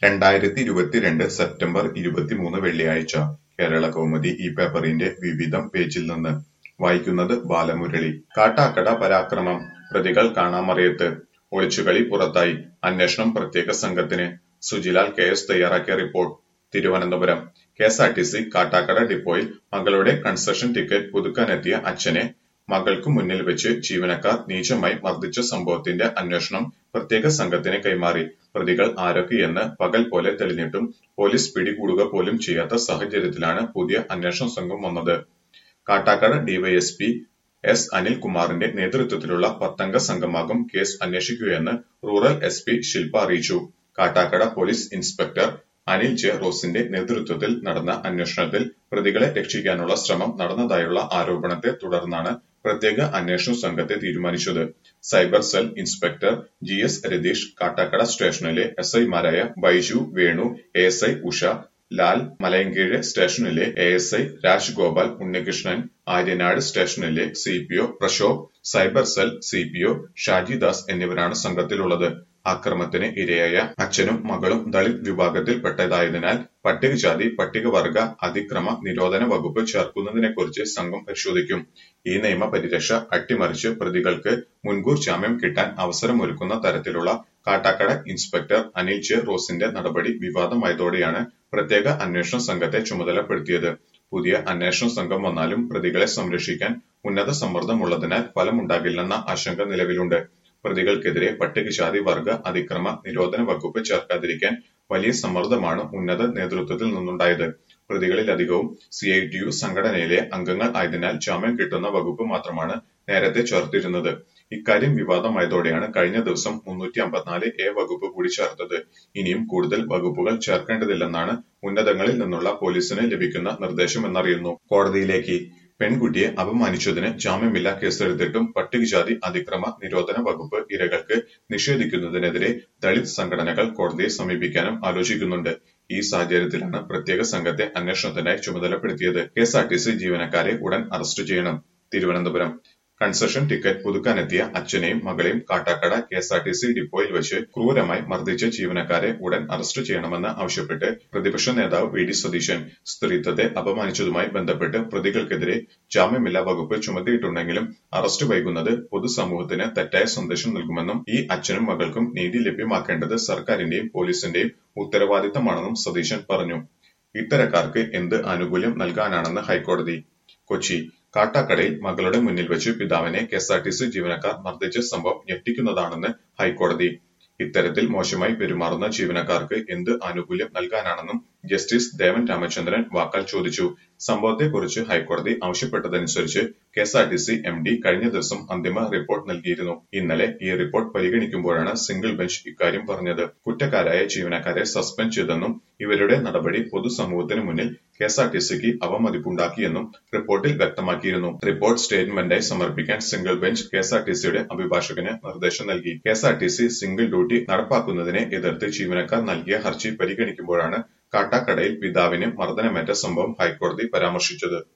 രണ്ടായിരത്തി ഇരുപത്തിരണ്ട് സെപ്റ്റംബർ ഇരുപത്തിമൂന്ന് വെള്ളിയാഴ്ച കേരള കൗമുദി ഈ പേപ്പറിന്റെ വിവിധം പേജിൽ നിന്ന് വായിക്കുന്നത് ബാലമുരളി കാട്ടാക്കട പരാക്രമം പ്രതികൾ കാണാമറയത്ത് ഒളിച്ചുകളി പുറത്തായി അന്വേഷണം പ്രത്യേക സംഘത്തിന് സുജിലാൽ കെ എസ് തയ്യാറാക്കിയ report Thiruvananthapuram K S R T C Kattakada ഡിപ്പോയിൽ മകളുടെ കൺസെഷൻ ടിക്കറ്റ് പുതുക്കാനെത്തിയ അച്ഛനെ മകൾക്കു മുന്നിൽ വെച്ച് ജീവനക്കാർ നീചമായി മർദ്ദിച്ച സംഭവത്തിന്റെ അന്വേഷണം പ്രത്യേക സംഘത്തിന് കൈമാറി പ്രതികൾ ആരൊക്കെയെന്ന് പകൽ പോലെ തെളിഞ്ഞിട്ടും പോലീസ് പിടികൂടുക പോലും ചെയ്യാത്ത സാഹചര്യത്തിലാണ് പുതിയ അന്വേഷണ സംഘം വന്നത് കാട്ടാക്കട ഡിവൈഎസ്പി എസ് അനിൽകുമാറിന്റെ നേതൃത്വത്തിലുള്ള പത്തംഗ സംഘമാകും കേസ് അന്വേഷിക്കുകയെന്ന് റൂറൽ എസ് പി ശില്പ അറിയിച്ചു Kattakada police inspector Anil J റോസിന്റെ നേതൃത്വത്തിൽ നടന്ന അന്വേഷണത്തിൽ പ്രതികളെ രക്ഷിക്കാനുള്ള ശ്രമം നടന്നതായുള്ള ആരോപണത്തെ തുടർന്നാണ് പ്രത്യേക അന്വേഷണ സംഘത്തെ തീരുമാനിച്ചത് cyber cell inspector G S Ratheesh Kattakada സ്റ്റേഷനിലെ എസ് ഐമാരായ Baiju Venu A S I Usha Lal Malayinkeezh സ്റ്റേഷനിലെ A S I Rajgopal Unnikrishnan Aryanad സ്റ്റേഷനിലെ C P O Prashobh cyber cell C P O Shajidas എന്നിവരാണ് സംഘത്തിലുള്ളത് ആക്രമത്തിന് ഇരയായ അച്ഛനും മകളും ദളിത് വിഭാഗത്തിൽപ്പെട്ടതായതിനാൽ പട്ടികജാതി പട്ടികവർഗ അതിക്രമ നിരോധന വകുപ്പ് ചേർക്കുന്നതിനെക്കുറിച്ച് സംഘം പരിശോധിക്കും ഈ നിയമ പരിരക്ഷ അട്ടിമറിച്ച് പ്രതികൾക്ക് മുൻകൂർ ജാമ്യം കിട്ടാൻ അവസരമൊരുക്കുന്ന തരത്തിലുള്ള കാട്ടാക്കട ഇൻസ്പെക്ടർ അനിൽ ജെ റോസിന്റെ നടപടി വിവാദമായതോടെയാണ് പ്രത്യേക അന്വേഷണ സംഘത്തെ ചുമതലപ്പെടുത്തിയത് പുതിയ അന്വേഷണ സംഘം വന്നാലും പ്രതികളെ സംരക്ഷിക്കാൻ ഉന്നത സമ്മർദ്ദമുള്ളതിനാൽ ഫലമുണ്ടാകില്ലെന്ന ആശങ്ക നിലവിലുണ്ട് പ്രതികൾക്കെതിരെ പട്ടികജാതി വർഗ അതിക്രമ നിരോധന വകുപ്പ് ചേർക്കാതിരിക്കാൻ വലിയ സമ്മർദ്ദമാണ് ഉന്നത നേതൃത്വത്തിൽ നിന്നുണ്ടായത് പ്രതികളിലധികവും സി ഐ ടി യു സംഘടനയിലെ അംഗങ്ങൾ ആയതിനാൽ ജാമ്യം കിട്ടുന്ന വകുപ്പ് മാത്രമാണ് നേരത്തെ ചേർത്തിരുന്നത് ഇക്കാര്യം വിവാദമായതോടെയാണ് കഴിഞ്ഞ ദിവസം മുന്നൂറ്റി അമ്പത്തിനാല് എ വകുപ്പ് കൂടി ചേർത്തത് ഇനിയും കൂടുതൽ വകുപ്പുകൾ ചേർക്കേണ്ടതില്ലെന്നാണ് ഉന്നതങ്ങളിൽ നിന്നുള്ള പോലീസിന് ലഭിക്കുന്ന നിർദ്ദേശമെന്നറിയുന്നു കോടതിയിലേക്ക് പെൺകുട്ടിയെ അപമാനിച്ചതിന് ജാമ്യമില്ലാ കേസെടുത്തിട്ടും പട്ടികജാതി അതിക്രമ നിരോധന വകുപ്പ് ഇരകൾക്ക് നിഷേധിക്കുന്നതിനെതിരെ ദളിത് സംഘടനകൾ കോടതിയെ സമീപിക്കാനും ആലോചിക്കുന്നുണ്ട് ഈ സാഹചര്യത്തിലാണ് പ്രത്യേക സംഘത്തെ അന്വേഷണത്തിനായി ചുമതലപ്പെടുത്തിയത് K S R T C ജീവനക്കാരെ ഉടൻ അറസ്റ്റ് ചെയ്യണം തിരുവനന്തപുരം കൺസെഷൻ ടിക്കറ്റ് പുതുക്കാനെത്തിയ അച്ഛനെയും മകളെയും Kattakada K S R T C ഡിപ്പോയിൽ വെച്ച് ക്രൂരമായി മർദ്ദിച്ച ജീവനക്കാരെ ഉടൻ അറസ്റ്റ് ചെയ്യണമെന്ന് ആവശ്യപ്പെട്ട് പ്രതിപക്ഷ നേതാവ് വി ഡി സതീശൻ സ്ത്രീത്വത്തെ അപമാനിച്ചതുമായി ബന്ധപ്പെട്ട് പ്രതികൾക്കെതിരെ ജാമ്യമില്ലാ വകുപ്പ് ചുമത്തിയിട്ടുണ്ടെങ്കിലും അറസ്റ്റ് വൈകുന്നത് പൊതുസമൂഹത്തിന് തെറ്റായ സന്ദേശം നൽകുമെന്നും ഈ അച്ഛനും മകൾക്കും നീതി ലഭ്യമാക്കേണ്ടത് സർക്കാരിന്റെയും പോലീസിന്റെയും ഉത്തരവാദിത്തമാണെന്നും സതീശൻ പറഞ്ഞു ഇത്തരക്കാർക്ക് എന്ത് ആനുകൂല്യം നൽകാനാണെന്ന് ഹൈക്കോടതി കൊച്ചി കാട്ടാക്കടയിൽ മകളുടെ മുന്നിൽ വെച്ച് പിതാവിനെ കെഎസ്ആർടിസി ജീവനക്കാർ മർദ്ദിച്ച സംഭവം ഞെട്ടിക്കുന്നതാണെന്ന് ഹൈക്കോടതി ഇത്തരത്തിൽ മോശമായി പെരുമാറുന്ന ജീവനക്കാർക്ക് എന്ത് ആനുകൂല്യം നൽകാനാണെന്നും ജസ്റ്റിസ് ദേവൻ രാമചന്ദ്രൻ വാക്കാൽ ചോദിച്ചു സംഭവത്തെക്കുറിച്ച് ഹൈക്കോടതി ആവശ്യപ്പെട്ടതനുസരിച്ച് കെഎസ്ആർടിസി എം ഡി കഴിഞ്ഞ ദിവസം അന്തിമ റിപ്പോർട്ട് നൽകിയിരുന്നു ഇന്നലെ ഈ റിപ്പോർട്ട് പരിഗണിക്കുമ്പോഴാണ് സിംഗിൾ ബെഞ്ച് ഇക്കാര്യം പറഞ്ഞത് കുറ്റക്കാരായ ജീവനക്കാരെ സസ്പെൻഡ് ചെയ്തെന്നും ഇവരുടെ നടപടി പൊതുസമൂഹത്തിന് മുന്നിൽ കെഎസ്ആർടിസിക്ക് അവമതിപ്പുണ്ടാക്കിയെന്നും റിപ്പോർട്ടിൽ വ്യക്തമാക്കിയിരുന്നു റിപ്പോർട്ട് സ്റ്റേറ്റ്മെന്റായി സമർപ്പിക്കാൻ സിംഗിൾ ബെഞ്ച് കെഎസ്ആർടിസിയുടെ അഭിഭാഷകന് നിർദ്ദേശം നൽകി കെഎസ്ആർടിസി സിംഗിൾ ഡ്യൂട്ടി നടപ്പാക്കുന്നതിനെ എതിർത്ത് ജീവനക്കാർ നൽകിയ ഹർജി പരിഗണിക്കുമ്പോഴാണ് കാട്ടാക്കടയിൽ പിതാവിന് മർദ്ദനമേറ്റ സംഭവം ഹൈക്കോടതി പരാമർശിച്ചത്